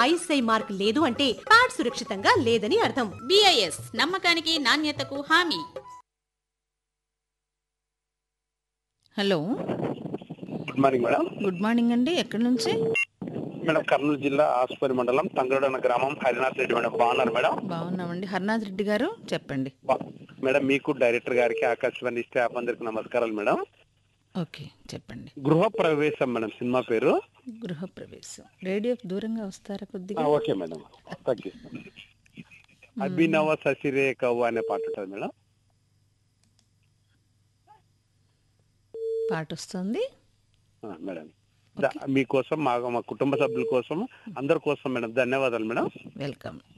ISI mark లేదు అంటే pad సురక్షితంగా లేదని అర్థం బిఐఎస్ నమ్మకానికి నాణ్యతకు హామీ hello good morning madam good morning అండి ఎక్కడి నుంచి మేడం కర్నూలు జిల్లా ఆసుపల్లి మండలం తంగరోడ్ అన్న గ్రామం హరినాథ్ రెడ్డి మేడం బాగున్నారు మేడం బాగున్నామండి హర్నాథ్ రెడ్డి గారు చెప్పండి బా- మేడం మీకు డైరెక్టర్ గారికి ఆకాశవాణి స్టాఫ్ అందరికి నమస్కారాలు మేడం ఓకే చెప్పండి గృహ ప్రవేశం మేడం సినిమా పేరు గృహప్రవేశం రేడియోకి దూరంగా వస్తారా ఆ, కొద్దిగా ఓకే మేడం తగ్గిస్తాను అభినవ ససిరే కవ్వ అనే పాట ఉంటుంది మేడం పాట వస్తుంది ఆ, మేడం ద- మీకోసం మా మా కుటుంబ సభ్యుల కోసం అందరి కోసం మేడం ధన్యవాదాలు మేడం వెల్కమ్